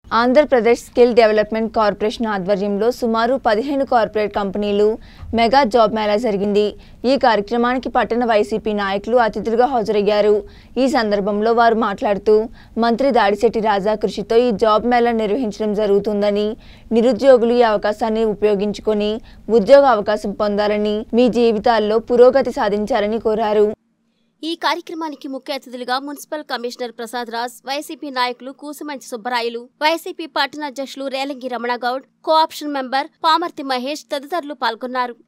Andhra Pradesh skill development corporation ఆధ్వర్యంలో సుమారు పదిహేను కార్పొరేట్ కంపెనీలు మెగా జాబ్ మేళా జరిగింది ఈ కార్యక్రమానికి పట్టణ వైసీపీ నాయకులు అతిథులుగా హాజరయ్యారు ఈ సందర్భంలో వారు మాట్లాడుతూ మంత్రి దాడిశెట్టి రాజా కృషితో ఈ జాబ్ మేళా నిర్వహించడం జరుగుతుందని నిరుద్యోగులు ఈ అవకాశాన్ని ఉపయోగించుకొని ఉద్యోగ అవకాశం పొందాలని మీ జీవితాల్లో పురోగతి సాధించాలని కోరారు ఈ కార్యక్రమానికి ముఖ్య అతిథులుగా మున్సిపల్ కమిషనర్ ప్రసాద్ రాజ్ వైసీపీ నాయకులు కూసుమంచి సుబ్బరాయులు వైసీపీ పట్టణ అధ్యక్షులు రేలంగి రమణగౌడ్ కోఆప్షన్ మెంబర్ పామర్తి మహేష్ తదితరులు పాల్గొన్నారు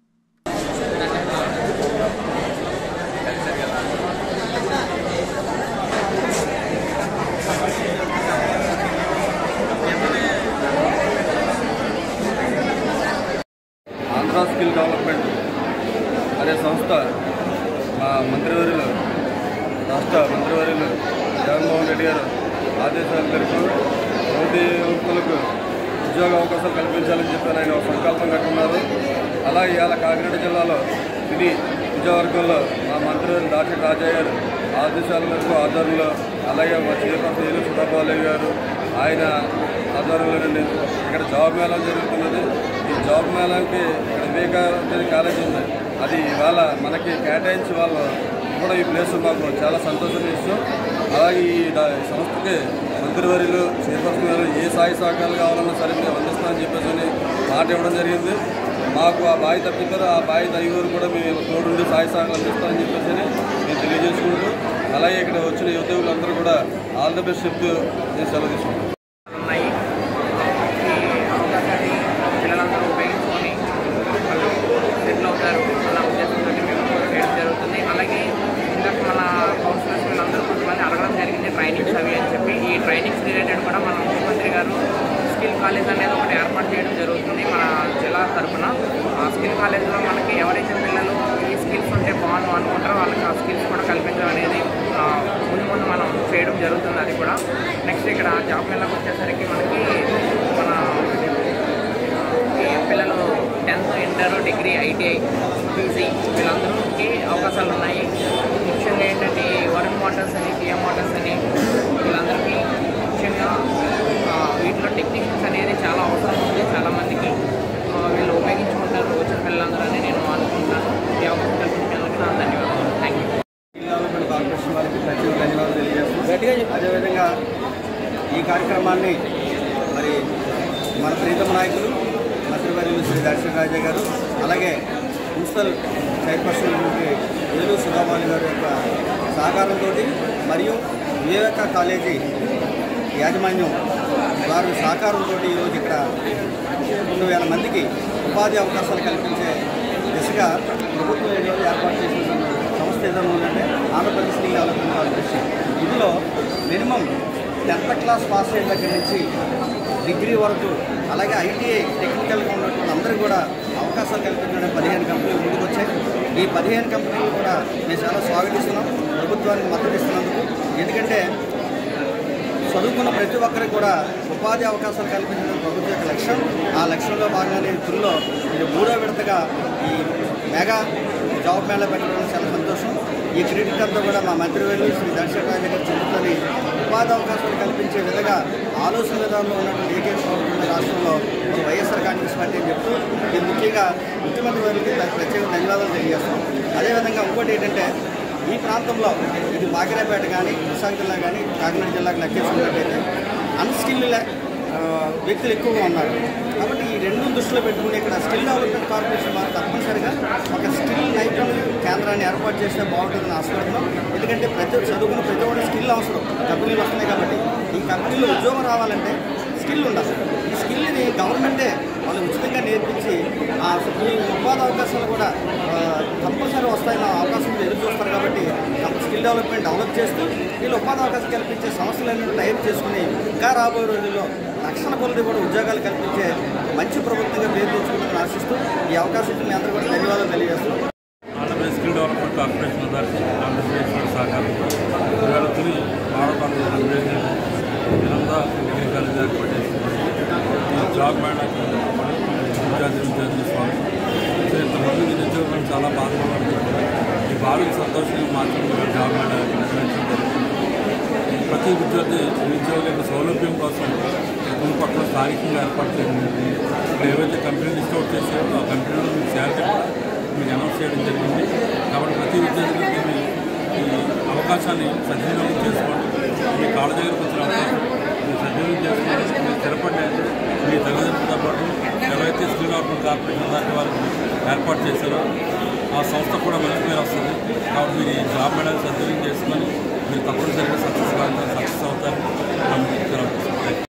ఆంధ్ర స్కిల్ డెవలప్మెంట్ అనే సంస్థ మా మంత్రివర్యులు రాష్ట్ర మంత్రివర్యులు జగన్మోహన్ రెడ్డి గారు ఆదేశాల మేరకు యువతి యువకులకు ఉద్యోగ అవకాశాలు కల్పించాలని చెప్పి ఆయన ఒక సంకల్పం కట్టున్నారు అలాగే ఇవాళ కాకినాడ జిల్లాలో ఇది విజయవర్గంలో మా మంత్రివర్యులు డాక్టర్ రాజయ్య గారు ఆదేశాల మేరకు ఆధ్వర్యంలో అలాగే మా చైర్పర్సన్ ఏలు సుధాబాలయ్య గారు ఆయన ఆధ్వర్యంలో నుండి ఇక్కడ జాబ్ మేళా జరుగుతున్నది ఈ జాబ్ మేళాకి ఇక్కడ వివేకానంద కాలేజ్ ఉంది అది ఇవాళ మనకి కేటాయించి వాళ్ళు కూడా ఈ ప్లేస్ మాకు చాలా సంతోషం విషయం అలాగే ఈ దా- ఈ సంస్థకి మంత్రివర్యులు చైర్పర్సన్ గారు ఏ సాయి సహకారాలు కావాలన్నా సరే మేము అందిస్తామని చెప్పేసి అని మాట ఇవ్వడం జరిగింది మాకు ఆ బావి తప్పితారు ఆ బావి తగివారు కూడా మేము తోడుండి సాయి సహకారం అందిస్తామని చెప్పేసి అని మేము తెలియజేసుకుంటూ అలాగే ఇక్కడ వచ్చిన యువతకులందరూ కూడా ఆల్ ద బెస్ట్ చెప్తూ నేను సెలవు తీసుకుంటాను ఉన్నాయి ఈ అవకాశాన్ని పిల్లలందరూ ఉపయోగించుకొని వాళ్ళు సెటిల్ అవుతారు అన్న ఉద్దేశంతో మేము చేయడం జరుగుతుంది అలాగే ఇందాక మన కౌన్సిలర్స్ వీళ్ళందరూ కొంతమంది అడగడం జరిగింది ట్రైనింగ్స్ అవి అని చెప్పి ఈ ట్రైనింగ్స్ రిలేటెడ్ కూడా మన ముఖ్యమంత్రి గారు స్కిల్ కాలేజ్ అనేది ఒకటి ఏర్పాటు చేయడం జరుగుతుంది మన జిల్లా తరఫున ఆ స్కిల్ కాలేజ్లో మనకి ఎవరైతే పిల్లలు ఈ స్కిల్స్ ఉంటే బాగుండు అనుకుంటారో వాళ్ళకి ఆ స్కిల్స్ కూడా కల్పించడం అనేది ఆ, ముందు ముందు మనం చేయడం జరుగుతుంది అది కూడా నెక్స్ట్ ఇక్కడ జాబ్ మేళకు వచ్చేసరికి మనకి మన ఆ, ఈ పిల్లలు tenth inter degree ITI PG వీళ్ళందరికీ అవకాశాలు ఉన్నాయి ముఖ్యంగా ఏంటంటే ఈ వరుణ్ మోటార్స్ అని కియా మోటార్స్ అని వీళ్ళందరికీ ముఖ్యంగా ఆ, వీటిలో టెక్నీషియన్స్ అనేది చాలా అవసరం ఉంది చాలామందికి ఆ, వీళ్ళు ఉపయోగించుకుంటారు వచ్చిన పిల్లలందరూ అని నేను అనుకుంటున్నాను ఈ అవకాశం కల్పించినందుకు నా ధన్యవాదాలు థ్యాంక్ యూ డెవలప్మెంట్ కార్పొరేషన్ వారికి ప్రత్యేక ధన్యవాదాలు తెలియజేస్తున్నాం అదేవిధంగా ఈ కార్యక్రమాన్ని మరి మన ప్రీతమ నాయకులు మంత్రివర్యులు శ్రీ దర్శన రాజా గారు అలాగే మున్సిపల్ చైర్పర్సన్ ఏలూరు సుధాబాలి గారి యొక్క సహకారంతో మరియు వివేక కాలేజీ యాజమాన్యం వారి సహకారంతో ఈరోజు ఇక్కడ రెండు వేల మందికి ఉపాధి అవకాశాలు కల్పించే దిశగా ప్రభుత్వం ఈరోజు ఏర్పాటు చేసిన సంస్థ ఏదైనా ఉందంటే ఆంధ్రప్రదేశ్ స్కిల్ డెవలప్మెంట్ కార్పొరేషన్ ఇందులో మినిమం టెన్త్ క్లాస్ పాస్ అయిన దగ్గర నుంచి డిగ్రీ వరకు అలాగే ఐటీఐ టెక్నికల్గా ఉన్నటువంటి అందరికీ కూడా అవకాశాలు కల్పించడానికి పదిహేను కంపెనీలు ముందుకు వచ్చాయి ఈ పదిహేను కంపెనీలు కూడా మేము చాలా స్వాగతిస్తున్నాం ప్రభుత్వానికి మద్దతు ఇస్తున్నందుకు ఎందుకంటే చదువుకున్న ప్రతి ఒక్కరికి కూడా ఉపాధి అవకాశాలు కల్పించడం ప్రభుత్వం యొక్క లక్ష్యం ఆ లక్ష్యంలో భాగంగానే ఇందులో ఇది మూడో విడతగా ఈ మెగా జాబ్ మేళా పెట్టడం చాలా సంతోషం ఈ క్రెడిట్ అంతా కూడా మా మంత్రివర్యులు శ్రీ దర్శక రాజు గారు చెందుతుంది ఉపాధి అవకాశాలు కల్పించే విధంగా ఆలోచన విధానంలో ఉన్నటువంటి ఏకైక ప్రభుత్వం ఉన్న రాష్ట్రంలో ఒక వైఎస్ఆర్ కాంగ్రెస్ పార్టీ అని చెప్తూ ఇది ముఖ్యంగా ముఖ్యమంత్రి వారికి ప్రత్యేక ధన్యవాదాలు తెలియజేస్తాం అదేవిధంగా ఇంకోటి ఏంటంటే ఈ ప్రాంతంలో ఇది బాగిరాపేట కానీ విశాఖ జిల్లా కానీ కాకినాడ జిల్లాకు లెక్కేసుకున్నట్టయితే అన్స్కిల్ వ్యక్తులు ఎక్కువగా ఉన్నారు కాబట్టి ఈ రెండు దృష్టిలో పెట్టుకుని ఇక్కడ స్కిల్ డెవలప్మెంట్ కార్పొరేషన్ వారు తప్పనిసరిగా ఒక స్కిల్ నైపుణ్య కేంద్రాన్ని ఏర్పాటు చేస్తే బాగుంటుందని ఆశపడుతున్నాం ఎందుకంటే ప్రతి చదువుకున్న ప్రతి ఒక్కటి స్కిల్ అవసరం కంపెనీలు వస్తున్నాయి కాబట్టి ఈ కంపెనీలో ఉద్యోగం రావాలంటే స్కిల్ ఉండాలి ఈ స్కిల్ని గవర్నమెంటే వాళ్ళు ఉచితంగా నేర్పించి ఆ ఈ ఉపాధి అవకాశాలు కూడా ఆ, కంపల్సరీ వస్తాయన్న అవకాశం మీద ఎదురు చూస్తారు కాబట్టి స్కిల్ డెవలప్మెంట్ డెవలప్ చేస్తూ వీళ్ళు ఉపాధి అవకాశం కల్పించే సంస్థలన్నీ టైప్ చేసుకుని ఇంకా రాబోయే రోజుల్లో లక్షల కొలది కూడా ఉద్యోగాలు కల్పించే మంచి ప్రభుత్వంగా పేరు తెచ్చుకుంటామని ఆశిస్తూ ఈ అవకాశం ఇచ్చిన మీ అందరూ కూడా ధన్యవాదాలు తెలియజేస్తున్నాం Andhra Pradesh skill development corporation authority Andhra Pradesh వారి సహకారం ఇవాళ తొలి మారథాన్ ఆంధ్రప్రదేశ్ జనంగా డిగ్రీ కాలేజ్ ఏర్పాటు చేస్తున్నారు ఈ జాబ్ మేళాకి విద్యార్థి విద్యార్థులు స్వాగతం సో ఇంతమంది నిరుద్యోగులు చాలా బాధగా ఉన్నారు ఈ బాధకు సంతోషంగా మార్చడం జాబ్ మేళా నిర్వహించడం జరుగుతుంది. ప్రతి విద్యార్థి నిరుద్యోగుల యొక్క సౌలభ్యం కోసం స్కూల్ పట్ల స్థానికంగా ఏర్పాటు చేయడం జరిగింది ఇప్పుడు ఏవైతే కంపెనీలు లిస్ట్ అవుట్ చేశారో ఆ కంపెనీలో మీకు శాలరీ కూడా మీకు అనౌన్స్ చేయడం జరిగింది కాబట్టి ప్రతి విద్యార్థికి దీన్ని ఈ అవకాశాన్ని సద్వినియోగం చేసుకోండి మీ కాళ్ళ దగ్గరకు వచ్చిన అవకాశం మీరు సద్వినియోగం చేసుకోండి మీరు స్థిరపడి మీ తల్లిదండ్రులతో పాటు ఎవరైతే స్కిల్ డెవలప్మెంట్ కార్పొరేషన్ దాటి వారు ఏర్పాటు చేశారో ఆ సంస్థ కూడా మంచి పేరు వస్తుంది కాబట్టి మీరు ఈ జాబ్ మెడల్ సద్వినియోగం చేసుకొని మీరు తప్పనిసరిగా సక్సెస్ సక్సెస్ అవుతారు